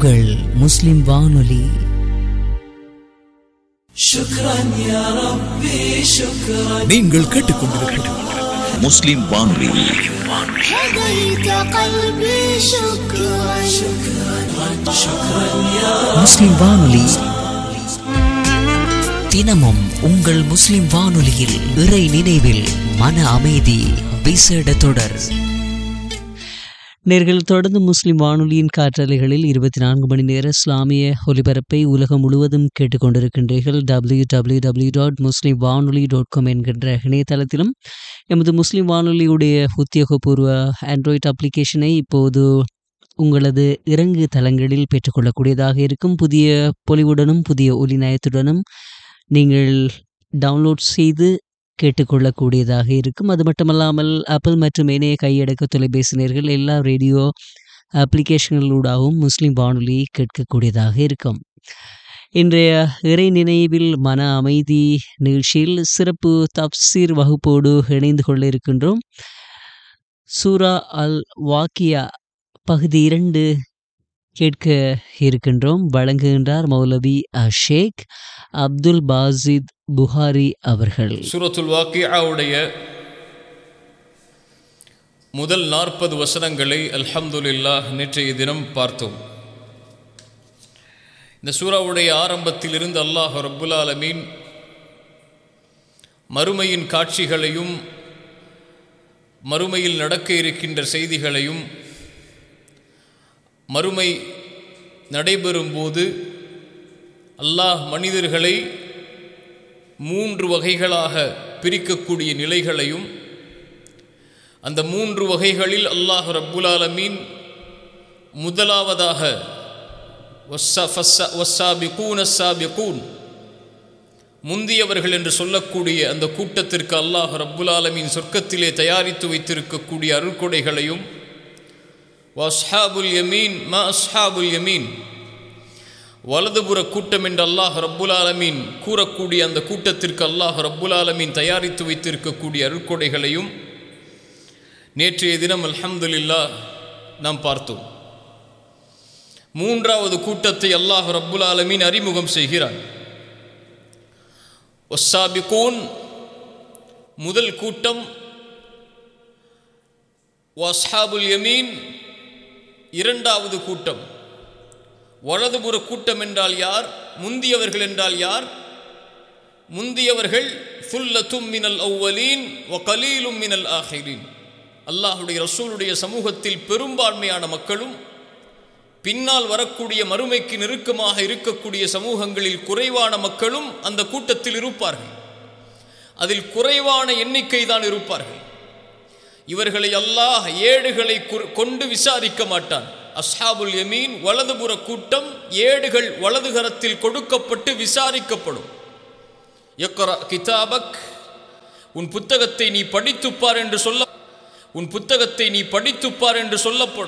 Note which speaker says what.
Speaker 1: உங்கள் முஸ்லிம் வானொலி
Speaker 2: நீங்கள் கேட்டுக்கொண்டிருப்பது
Speaker 3: முஸ்லிம் வானொலி
Speaker 4: هديت قلبي شكرا
Speaker 1: முஸ்லிம் வானொலி தினமும் உங்கள் முஸ்லிம் வானொலியில் இறை நினைவில் மன அமைதி விசேட தொடர் நேர்கள் தொடர்ந்து முஸ்லிம் வானொலியின் காற்றலைகளில் இருபத்தி நான்கு மணி நேர இஸ்லாமிய ஒலிபரப்பை உலகம் முழுவதும் கேட்டுக்கொண்டிருக்கின்றீர்கள் W W W dot Muslim வானொலி டாட் காம் என்கின்ற இணையதளத்திலும் எமது முஸ்லிம் வானொலியுடைய உத்தியோகபூர்வ ஆண்ட்ராய்ட் அப்ளிகேஷனை இப்போது உங்களது இறங்கு தளங்களில் பெற்றுக்கொள்ளக்கூடியதாக இருக்கும் புதிய பொலிவுடனும் புதிய ஒலி நயத்துடனும் நீங்கள் டவுன்லோட் செய்து கேட்டுக்கொள்ளக்கூடியதாக இருக்கும் அது மட்டுமல்லாமல் ஆப்பிள் மற்றும் இணைய கையடக்க தொலைபேசி நேர்கள் எல்லா ரேடியோ அப்ளிகேஷன்களூடாகவும் முஸ்லிம் வானொலி கேட்கக்கூடியதாக இருக்கும் இன்றைய இறை நினைவில் மன அமைதி நிகழ்ச்சியில் சிறப்பு தப்சீர் வகுப்போடு இணைந்து கொள்ள இருக்கின்றோம் சூரா அல் வாக்கியா பகுதி இரண்டு கேட்க இருக்கின்றோம் வழங்குகின்றார் மௌலவி ஷேக் அப்துல் பாசித் புகாரி அவர்கள்
Speaker 5: சூரத்துல் வாக்கியாவுடைய முதல் நாற்பது வசனங்களை அல்ஹம்துலில்லாஹ் நேற்றைய தினம் பார்த்தோம் இந்த சூறாவுடைய ஆரம்பத்திலிருந்து அல்லாஹ் ரப்புல் ஆலமீன் மறுமையின் காட்சிகளையும் மறுமையில் நடக்க இருக்கின்ற செய்திகளையும் மறுமை நடைபெறும்போது அல்லாஹ் மனிதர்களை மூன்று வகைகளாக பிரிக்கக்கூடிய நிலைகளையும் அந்த மூன்று வகைகளில் அல்லாஹ் ரப்புல் ஆலமீன் முதலாவதாக வஸ்ஸா- ஃபஸ்ஸா- வஸ்ஸாபிகூன ஸாபிகூன் முந்தியவர்கள் என்று சொல்லக்கூடிய அந்த கூட்டத்திற்கு அல்லாஹ் ரப்புல் ஆலமீன் சொர்க்கத்திலே தயாரித்து வைத்திருக்கக்கூடிய அருள்கொடைகளையும் வஸ்ஹாபுல் யமீன் மா அஸ்ஹாபுல் யமீன் வலதுபுற கூட்டம் என்று அல்லாஹ் ரப்புல் ஆலமீன் கூறக்கூடிய அந்த கூட்டத்திற்கு அல்லாஹ் ரப்புல் ஆலமீன் தயாரித்து வைத்திருக்கக்கூடிய அருட்கொடைகளையும் நேற்றைய தினம் அல்ஹம்துலில்லாஹ் நாம் பார்த்தோம் மூன்றாவது கூட்டத்தை அல்லாஹ் ரப்புல் ஆலமீன் அறிமுகம் செய்கிறான் ஒஸ்ஸாபிகூன் முதல் கூட்டம் வஸ்ஹாபுல் யமீன் இரண்டாவது கூட்டம் வலதுபுற கூட்டம் என்றால் யார் முந்தியவர்கள் என்றால் யார் முந்தியவர்கள் ஃபுல்லத்தும் மினல் அவ்வலீன் வ கலீலும் மினல் ஆஹிரீன் அல்லாஹுடைய ரசூலுடைய சமூகத்தில் பெரும்பான்மையான மக்களும் பின்னால் வரக்கூடிய மறுமைக்கு நெருக்கமாக இருக்கக்கூடிய சமூகங்களில் குறைவான மக்களும் அந்த கூட்டத்தில் இருப்பார்கள் அதில் குறைவான எண்ணிக்கை தான் இருப்பார்கள் இவர்களை அல்லாஹ் ஏடுகளை குர்- கொண்டு விசாரிக்க மாட்டான் அஸ்ஹாபுல் யமீன் வலதுபுற கூட்டம் ஏடுகள் வலதுகரத்தில் கொடுக்கப்பட்டு விசாரிக்கப்படும் எக்கரா கிதாபக் உன் புத்தகத்தை நீ படித்துப்பார் என்று சொல்ல உன் புத்தகத்தை நீ படித்துப்பார் என்று சொல்லப்படும்